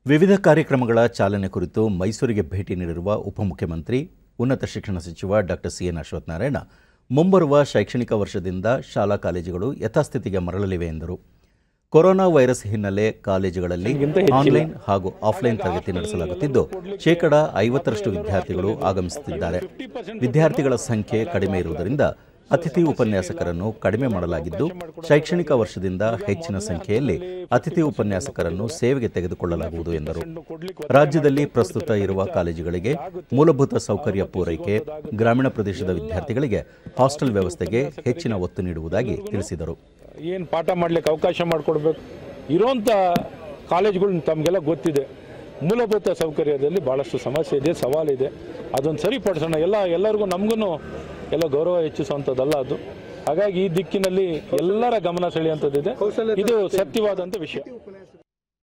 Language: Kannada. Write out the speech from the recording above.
ವಿವಿಧ ಕಾರ್ಯಕ್ರಮಗಳ ಚಾಲನೆ ಕುರಿತು ಮೈಸೂರಿಗೆ ಭೇಟಿ ನೀಡಿರುವ ಉಪಮುಖ್ಯಮಂತ್ರಿ ಉನ್ನತ ಶಿಕ್ಷಣ ಸಚಿವ ಡಾಕ್ಟರ್ ಸಿ ಎನ್ ಅಶ್ವತ್ಥನಾರಾಯಣ ಮುಂಬರುವ ಶೈಕ್ಷಣಿಕ ವರ್ಷದಿಂದ ಶಾಲಾ ಕಾಲೇಜುಗಳು ಯಥಾಸ್ಥಿತಿಗೆ ಮರಳಲಿವೆ ಎಂದರು ಕೊರೋನಾ ವೈರಸ್ ಹಿನ್ನೆಲೆ ಕಾಲೇಜುಗಳಲ್ಲಿ ಆನ್ಲೈನ್ ಹಾಗೂ ಆಫ್ಲೈನ್ ತರಗತಿ ನಡೆಸಲಾಗುತ್ತಿದ್ದು ಶೇಕಡ ಐವತ್ತರಷ್ಟು ವಿದ್ಯಾರ್ಥಿಗಳು ಆಗಮಿಸುತ್ತಿದ್ದಾರೆ ವಿದ್ಯಾರ್ಥಿಗಳ ಸಂಖ್ಯೆ ಕಡಿಮೆ ಇರುವುದರಿಂದ ಅತಿಥಿ ಉಪನ್ಯಾಸಕರನ್ನು ಕಡಿಮೆ ಮಾಡಲಾಗಿದ್ದು ಶೈಕ್ಷಣಿಕ ವರ್ಷದಿಂದ ಹೆಚ್ಚಿನ ಸಂಖ್ಯೆಯಲ್ಲಿ ಅತಿಥಿ ಉಪನ್ಯಾಸಕರನ್ನು ಸೇವೆಗೆ ತೆಗೆದುಕೊಳ್ಳಲಾಗುವುದು ಎಂದರು ರಾಜ್ಯದಲ್ಲಿ ಪ್ರಸ್ತುತ ಇರುವ ಕಾಲೇಜುಗಳಿಗೆ ಮೂಲಭೂತ ಸೌಕರ್ಯ ಪೂರೈಕೆ ಗ್ರಾಮೀಣ ಪ್ರದೇಶದ ವಿದ್ಯಾರ್ಥಿಗಳಿಗೆ ಹಾಸ್ಟೆಲ್ ವ್ಯವಸ್ಥೆಗೆ ಹೆಚ್ಚಿನ ಒತ್ತು ನೀಡುವುದಾಗಿ ತಿಳಿಸಿದರು ಏನು ಪಾಠ ಮಾಡಲಿಕ್ಕೆ ಅವಕಾಶ ಮಾಡಿಕೊಡ್ಬೇಕು ಇರೋಂಥ ಕಾಲೇಜ್ಗಳು ತಮಗೆಲ್ಲ ಗೊತ್ತಿದೆ ಮೂಲಭೂತ ಸೌಕರ್ಯದಲ್ಲಿ ಭಾಳಷ್ಟು ಸಮಸ್ಯೆ ಇದೆ ಸವಾಲಿದೆ ಅದನ್ನು ಸರಿಪಡಿಸೋಣ ಎಲ್ಲ ಎಲ್ಲರಿಗೂ ನಮಗೂ ಎಲ್ಲ ಗೌರವ ಹೆಚ್ಚಿಸುವಂಥದ್ದಲ್ಲ ಅದು ಹಾಗಾಗಿ ಈ ದಿಕ್ಕಿನಲ್ಲಿ ಎಲ್ಲರ ಗಮನ ಸೆಳೆಯುವಂಥದ್ದಿದೆ ಇದು ಸತ್ಯವಾದಂಥ ವಿಷಯ